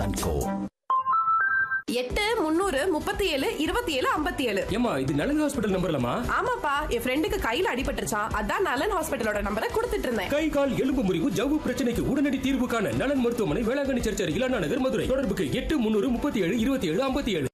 And கோ எட்டு முந்நூறு முப்பத்தி ஏழு இருபத்தி ஏழு ஐம்பத்தி ஏழு ஏமா இது நலன் ஹாஸ்பிட்டல் நம்பர்லமா ஆமாப்பா என் ஃப்ரெண்டுக்கு கையில அடிபட்டுருச்சான் அதான் நலன் ஹாஸ்பிட்டலோட நம்பரை கொடுத்துட்டு இருந்தேன் கை கால் எலும்பு முறிவு ஜவ்வு பிரச்சனைக்கு உடனடி தீர்வு காண நலன் மருத்துவமனை வேளாங்கண்ணி சர்ச் அருகில் அண்ணா நகர் மதுரை தொடர்புக்கு எட்டு முன்னூறு முப்பத்தி ஏழு இருபத்தி ஏழு ஐம்பத்தி ஏழு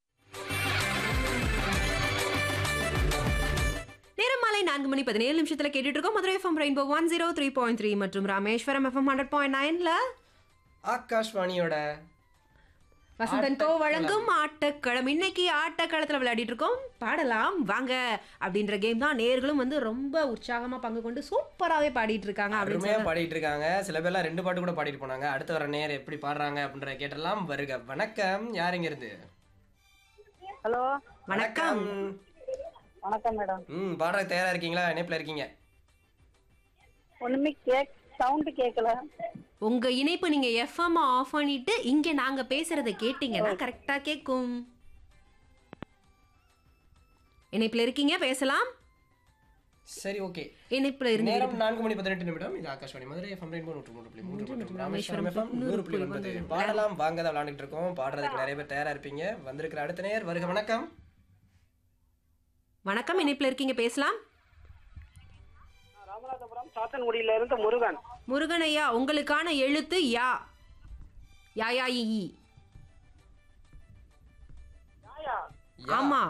நேரம் மாலை நான்கு மணி பதினேழு நிமிஷத்துல கேட்டுட்டு இருக்கோம் Madurai FM rainbow one zero three point three மற்றும் ராமேஸ்வரம் எஃப்எம் ஹண்ட்ரட் பாயிண்ட் நைன்ல ஆகாஷ்வாணியோட வசந்தன் கோ வழங்கும் ஆட்டக்களம் இன்னைக்கு ஆட்டக்களத்துல விளையாடிட்டு இருக்கோம் பாடலாம் வாங்க அப்படின்ற கேம் தான் நேர்களும் வந்து ரொம்ப உற்சாகமா பங்கு கொண்டு சூப்பராவே பாடிட்டு இருக்காங்க அப்படின்னு அருமையா சொன்னா- பாடிட்டு இருக்காங்க சில பேர்லாம் ரெண்டு பாட்டு கூட பாடிட்டு போனாங்க அடுத்து வர நேர் எப்படி பாடுறாங்க அப்படின்ற கேட்டலாம் வருக வணக்கம் யாருங்க இருந்து ஹலோ வணக்கம் வணக்கம் மேடம் ம் பாடுறதுக்கு தயாரா இருக்கீங்களா இணைப்புல இருக்கீங்க ஒண்ணுமே கேக் சவுண்ட் கேட்கல உங்க இணைப்பு நீங்க எஃப்எம் ஆஃப் பண்ணிட்டு இங்க நாங்க பேசுறத கேட்டீங்கன்னா கரெக்டா கேட்கும் இணைப்புல இருக்கீங்க பேசலாம் சரி ஓகே இணைப்புல இருந்து நேரம் நான்கு மணி பதினெட்டு நிமிடம் இது ஆகாஷ்வாணி மதுரை எஃப்எம் ரெயின்போ நூற்று மூன்று புள்ளி மூன்று மற்றும் ராமேஸ்வரம் எஃப்எம் நூறு புள்ளி ஒன்பது பாடலாம் வாங்க தான் விளையாண்டுட்டு இருக்கோம் பாடுறதுக்கு நிறைய பேர் தயாரா இருப்பீங்க வந்திருக்கிற அடுத்த நேர் வருக வணக்கம் வணக்கம் இணைப்புல இருக்கீங்க பேசலாம் ராமநாதபுரம் சாத்தன்குடியில இருந்து முருகன் முருகன் ஐயா உங்களுக்கான எழுத்து யா யா யா இ, ஈ யா. ஆமா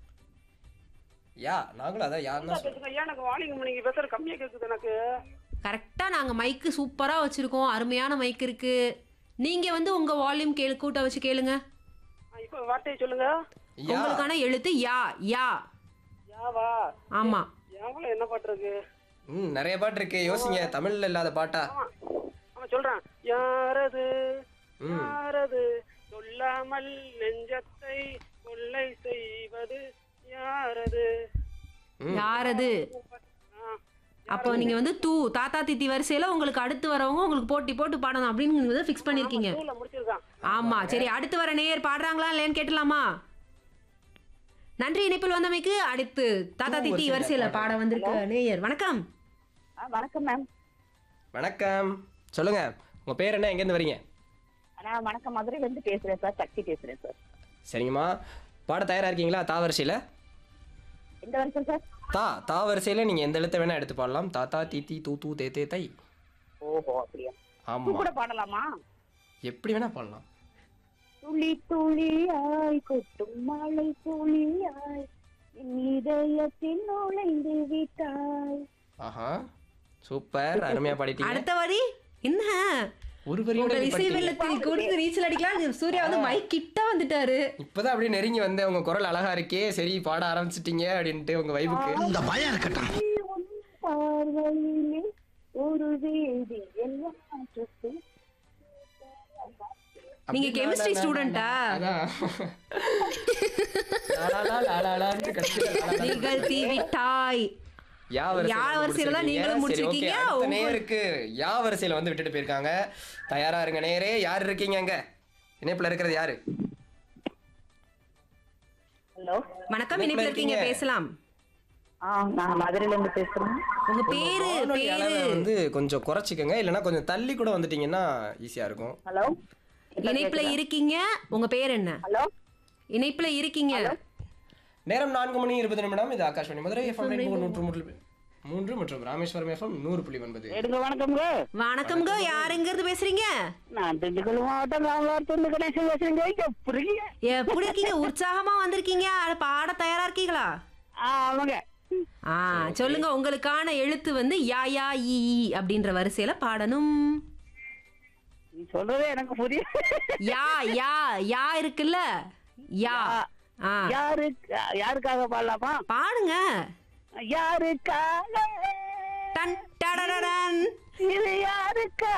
யா நாங்களும் அதான் யாருன்னா சொல்றோம். பேசுங்க ஐயா எனக்கு வாலிங் நீங்க பேசுறது கம்மியா கேக்குது எனக்கு கரெக்டா நாங்க மைக்கு சூப்பரா வச்சிருக்கோம் அருமையான மைக் இருக்கு நீங்க வந்து உங்க வால்யூம் கேளு கூட்ட வச்சு கேளுங்க ஆ, இப்ப வார்த்தையை சொல்லுங்க யா உங்களுக்கான எழுத்து யா யா யாவா ஆமா யாவல என்ன பாட்டு இருக்கு ம் நிறைய பாட்டு இருக்கு யோசிங்க தமிழ்ல இல்லாத பாட்டா ஆமா ஆமா சொல்றேன் யாரது ம் யாரது சொல்லாமல் நெஞ்சத்தை கொள்ளை செய்வது யாரது ம். யாரது ஆ, அப்போ நீங்க வந்து தூ தாத்தா தித்தி வரிசையில உங்களுக்கு அடுத்து வரவங்க உங்களுக்கு போட்டி போட்டு பாடணும் அப்படின்னு நீங்க ஃபிக்ஸ் பண்ணிருக்கீங்க ஸ்கூல்ல முடிச்சிருக்கான் ஆமா சரி அடுத்து வர நேயர் பாடுறாங்களா இல்லையான்னு கேட்டலாமா நன்றி இணைப்பில் வந்தமைக்கு அடுத்து தாத்தா தித்தி வரிசையில பாட வந்திருக்க நேயர் வணக்கம் வணக்கம் மேம் வணக்கம் சொல்லுங்க உங்க பேர் என்ன எங்கேருந்து வரீங்க நான் வணக்கம் மதுரையில இருந்து பேசுறேன் சார் சக்தி பேசுறேன் சார் சரிங்கம்மா பாட தயாரா இருக்கீங்களா தா வரிசையில எந்த வருஷம் சார் தா தா வரிசையில நீங்க எந்த எழுத்தை வேணா எடுத்து பாடலாம் தாத்தா தீத்தி தூ தூ தே தே தை ஓஹோ அப்படியா ஆமா கூட பாடலாமா எப்படி வேணா பாடலாம் துளி துளியாய் கொட்டும் மழை துளியாய் என் இதயத்தில் நுழைந்து விட்டாய் ஆஹா சூப்பர் அருமையா பாடிட்டீங்க அடுத்த வரி என்ன ஒரு வரியோட உங்கள் இப்படி இசை பாடிட்டீங்க. வெள்ளத்தில் கொடுத்து நீச்சல் அடிக்கலாம் சூர்யா வந்து மைக் கிட்ட வந்துட்டாரு இப்பதான் அப்படியே நெருங்கி வந்தேன் உங்க குரல் அழகா இருக்கே சரி பாட ஆரம்பிச்சிட்டீங்க அப்படின்ட்டு உங்க வைபுக்கு இந்த பயம் இருக்கட்டும் உன் பார்வையிலே ஒரு வேதி மாற்றத்தை நீங்க அப்படி chemistry லா, லா, student ஆ? அதான் லா, லா, லா, லா, லா, லான்ட்டு கடைசியில லா, லா, லா. நிகழ்த்தி விட்டாய் யா வரிசையில யா வந்து வரிசையில தான் நீங்களும் முடிச்சிருக்கீங்க. சரி, முடிச்சிருக்கீங்க. okay, அடுத்த உங்க- நேருக்கு யா வரிசையில வந்து விட்டுட்டு போயிருக்காங்க தயாரா இருங்க நேரே யார் இருக்கீங்க அங்க இணைப்புல இருக்கிறது யாரு ஹலோ வணக்கம் இணைப்புல இணைப்பில் இருக்கீங்க இருக்கீங்க. பேசலாம் ஆ நான் மதுரையில இருந்து பேசுறேன் உங்க உங்க பேரு வானொலி பேரு அளவை வந்து கொஞ்சம் குறைச்சிக்கங்க இல்லைன்னா கொஞ்சம் தள்ளி கூட வந்துட்டீங்கன்னா ஈஸியா இருக்கும் ஹலோ இணைப்புல இருக்கீங்க உங்க பேர் என்ன ஹலோ இணைப்புல இருக்கீங்க நேரம் நான்கு மணி இருபது நிமிடம் இது ஆகாஷ்வாணி மதுரை எஃப்எம் நூற்று மூன்று மூன்று மற்றும் ராமேஸ்வரம் எஃப்எம் நூறு புள்ளி ஒன்பது எடுங்க வணக்கம்ங்க வணக்கம்ங்க யாருங்கிறது பேசுறீங்க நான் திண்டுக்கல் மாவட்டம் ராமநாதபுரம் கணேசன் பேசுறேங்க எப்படி எப்படி இருக்கீங்க உற்சாகமா வந்திருக்கீங்க அட, பாட தயாரா இருக்கீங்களா ஆமாங்க ஆ சொல்லுங்க உங்களுக்கான எழுத்து வந்து யா யா ஈ ஈ அப்படின்ற வரிசையில பாடணும் நீ சொல்றதே எனக்கு புரியும் யா யா யா இருக்குல்ல யா ஆ யாருக்கு யாருக்காக பாடலாமா பாடுங்க யாருக்காக டன் டடடடன் இது யாருக்கா